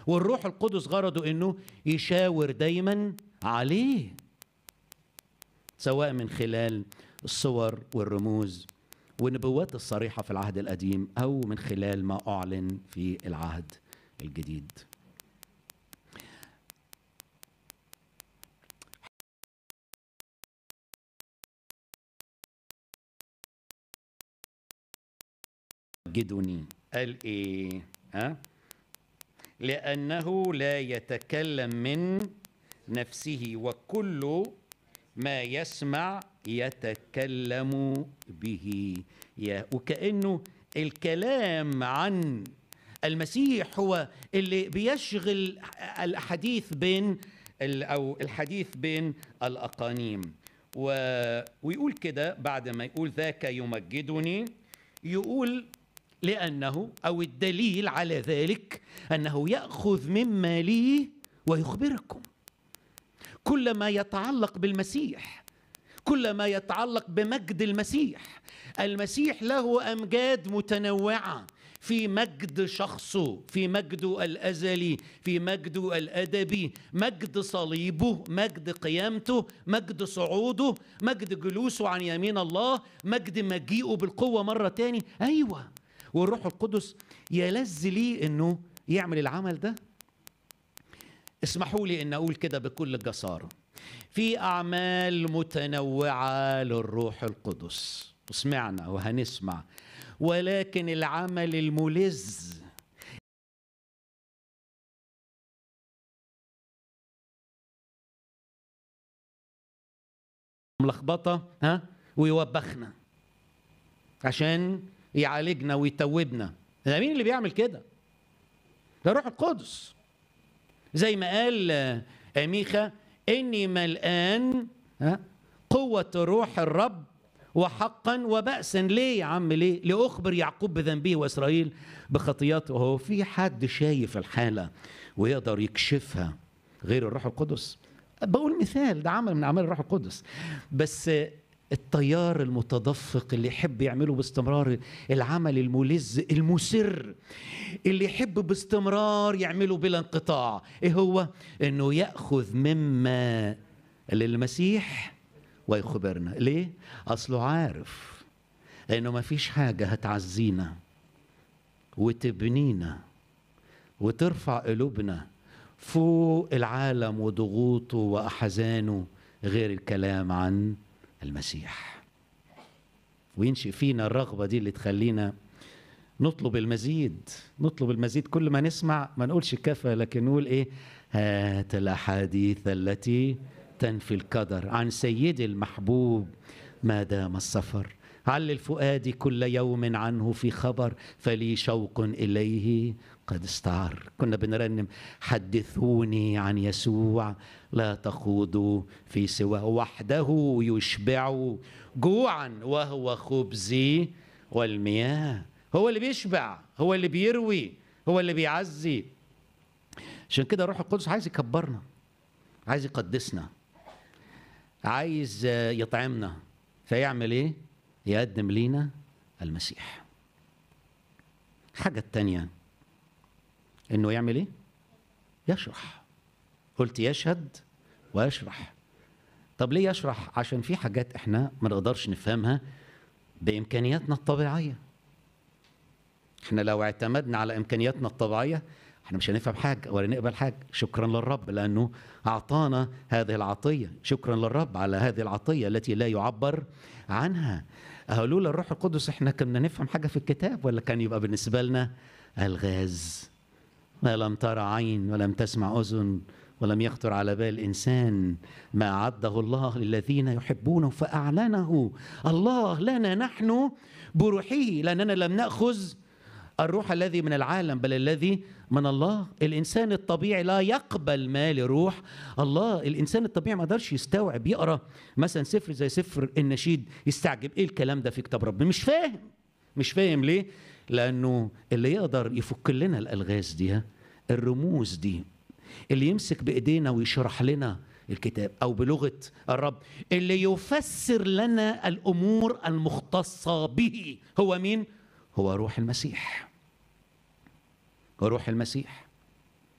والروح القدس غرضه انه يشاور دايما عليه سواء من خلال الصور والرموز والنبوات الصريحة في العهد القديم أو من خلال ما أعلن في العهد الجديد جدني قال ايه ها لانه لا يتكلم من نفسه وكل ما يسمع يتكلم به يا وكانه الكلام عن المسيح هو اللي بيشغل الحديث بين ال- او الحديث بين الاقانيم و... ويقول كده بعد ما يقول ذاك يمجدني يقول لانه او الدليل على ذلك انه ياخذ مما لي ويخبركم كل ما يتعلق بالمسيح كل ما يتعلق بمجد المسيح المسيح له امجاد متنوعه في مجد شخصه في مجده الازلي في مجده الادبي مجد صليبه مجد قيامته مجد صعوده مجد جلوسه عن يمين الله مجد مجيئه بالقوه مره تاني ايوه والروح القدس يلذ لي انه يعمل العمل ده اسمحوا لي ان اقول كده بكل جساره في اعمال متنوعه للروح القدس وسمعنا وهنسمع ولكن العمل الملذ ملخبطه ها ويوبخنا عشان يعالجنا ويتوبنا ده مين اللي بيعمل كده ده روح القدس زي ما قال آه، ميخا اني ملآن ها قوة روح الرب وحقا وبأسا ليه يا عم ليه؟ لأخبر يعقوب بذنبه وإسرائيل بخطياته هو في حد شايف الحالة ويقدر يكشفها غير الروح القدس بقول مثال ده عمل من أعمال الروح القدس بس التيار المتدفق اللي يحب يعمله باستمرار العمل الملذ المسر اللي يحب باستمرار يعمله بلا انقطاع ايه هو انه ياخذ مما للمسيح ويخبرنا ليه اصله عارف انه ما فيش حاجه هتعزينا وتبنينا وترفع قلوبنا فوق العالم وضغوطه واحزانه غير الكلام عن المسيح وينشئ فينا الرغبه دي اللي تخلينا نطلب المزيد نطلب المزيد كل ما نسمع ما نقولش كفى لكن نقول ايه هات الاحاديث التي تنفي القدر عن سيدي المحبوب ما دام السفر علل فؤادي كل يوم عنه في خبر فلي شوق اليه قد استعر كنا بنرنم حدثوني عن يسوع لا تخوضوا في سواه وحده يشبع جوعا وهو خبزي والمياه هو اللي بيشبع هو اللي بيروي هو اللي بيعزي عشان كده الروح القدس عايز يكبرنا عايز يقدسنا عايز آه، يطعمنا فيعمل ايه يقدم لينا المسيح الحاجة التانية انه يعمل ايه يشرح قلت يشهد ويشرح طب ليه يشرح عشان في حاجات احنا ما نقدرش نفهمها بامكانياتنا الطبيعيه احنا لو اعتمدنا على امكانياتنا الطبيعيه احنا مش هنفهم حاجه ولا نقبل حاجه شكرا للرب لانه اعطانا هذه العطيه شكرا للرب على هذه العطيه التي لا يعبر عنها أهو لولا الروح القدس احنا كنا نفهم حاجه في الكتاب ولا كان يبقى بالنسبه لنا الغاز ما لم ترى عين ولم تسمع اذن ولم يخطر على بال انسان ما اعده الله للذين يحبونه فاعلنه الله لنا نحن بروحه لاننا لم ناخذ الروح الذي من العالم بل الذي من الله الانسان الطبيعي لا يقبل ما لروح الله الانسان الطبيعي ما قدرش يستوعب يقرا مثلا سفر زي سفر النشيد يستعجب ايه الكلام ده في كتاب ربنا مش فاهم مش فاهم ليه لانه اللي يقدر يفك لنا الالغاز دي الرموز دي اللي يمسك بايدينا ويشرح لنا الكتاب او بلغه الرب اللي يفسر لنا الامور المختصه به هو مين هو روح المسيح وروح المسيح